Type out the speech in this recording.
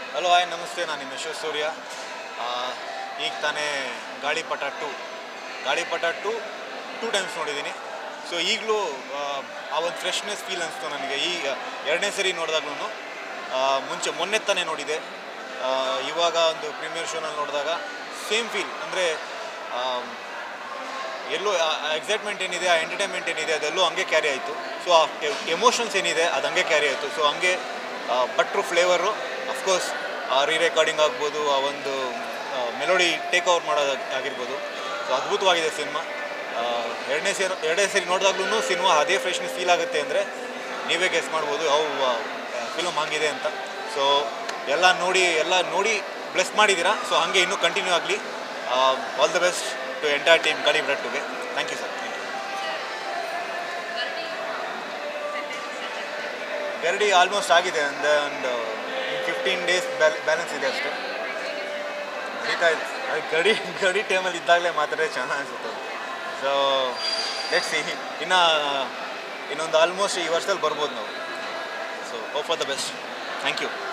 hello hi ನಮಸ್ತೆ ನಾನು ನಿಮ್ಮ ಯಶೋತ್ ಸೂರ್ಯ ಆ, ಈಗ ತಾನೇ Galipata two Galipata two two times ನೋಡಿದ್ದೀನಿ ಸೊ ಈಗಲೂ ಆ ಒಂದು ಫ್ರೆಶ್ನೆಸ್ ಫೀಲ್ ಅನಿಸ್ತು ನನಗೆ ಈಗ ಎರಡನೇ ಸರಿ ನೋಡಿದಾಗ್ಲೂ ಮುಂಚೆ ಮೊನ್ನೆ ತಾನೇ ನೋಡಿದೆ ಆ, ಇವಾಗ ಒಂದು ಪ್ರೀಮಿಯರ್ ಶೋನಲ್ಲಿ ನೋಡಿದಾಗ ಸೇಮ್ ಫೀಲ್ ಅಂದರೆ ಎಲ್ಲೋ ಎಕ್ಸೈಟ್ಮೆಂಟ್ ಏನಿದೆ ಆ ಎಂಟರ್ಟೈನ್ಮೆಂಟ್ ಏನಿದೆ ಅದೆಲ್ಲೂ ಹಂಗೆ ಕ್ಯಾರಿ ಆಯಿತು ಸೊ ಆ ಎಮೋಷನ್ಸ್ ಏನಿದೆ ಅದು ಹಂಗೆ ಕ್ಯಾರಿ ಆಯಿತು ಸೊ ಹಂಗೆ ಬಟ್ರು ಫ್ಲೇವರು ಅಫ್ಕೋರ್ಸ್ ಆ ರೀ ರೆಕಾರ್ಡಿಂಗ್ ಆಗ್ಬೋದು ಆ ಒಂದು ಮೆಲೋಡಿ ಟೇಕ್ ಓವರ್ ಮಾಡೋದು ಆಗಿರ್ಬೋದು ಸೊ ಅದ್ಭುತವಾಗಿದೆ ಸಿನಿಮಾ ಎರಡನೇ ಸೇರಿ ಎರಡನೇ ಸರಿ ನೋಡಿದಾಗ್ಲೂ ಸಿನಿಮಾ ಅದೇ ಫ್ರೆಶ್ನೆಸ್ ಫೀಲ್ ಆಗುತ್ತೆ ಅಂದರೆ ನೀವೇ ಗೆಸ್ ಮಾಡ್ಬೋದು ಯಾವ ಫಿಲ್ಮ್ ಹಂಗಿದೆ ಅಂತ ಸೊ ಎಲ್ಲ ನೋಡಿ ಎಲ್ಲ ನೋಡಿ ಬ್ಲೆಸ್ ಮಾಡಿದ್ದೀರಾ ಸೊ ಹಾಗೆ ಇನ್ನೂ ಕಂಟಿನ್ಯೂ ಆಗಲಿ all the best to entire team ಕಡಿ ಬ್ರೆಡ್ ಟುಗೆ thank you sir thank you Garadi almost ಆಗಿದೆ ಅಂದರೆ ಒಂದು ಫಿಫ್ಟೀನ್ ಡೇಸ್ ಬ್ಯಾಲೆನ್ಸ್ ಇದೆ ಅಷ್ಟೇ ನಡೀತಾ ಇದೆ ಅದು ಗಡಿ ಗಡಿ ಟೈಮಲ್ಲಿ ಇದ್ದಾಗಲೇ ಮಾತಾಡಿದ್ರೆ ಚೆನ್ನಾಗಿ ಅನಿಸುತ್ತೆ ಸೊ ಲೆಟ್ ಸಿ ಇನ್ನು ಇನ್ನೊಂದು ಆಲ್ಮೋಸ್ಟ್ ಈ ವರ್ಷದಲ್ಲಿ ಬರ್ಬೋದು ನಾವು so hope for the best thank you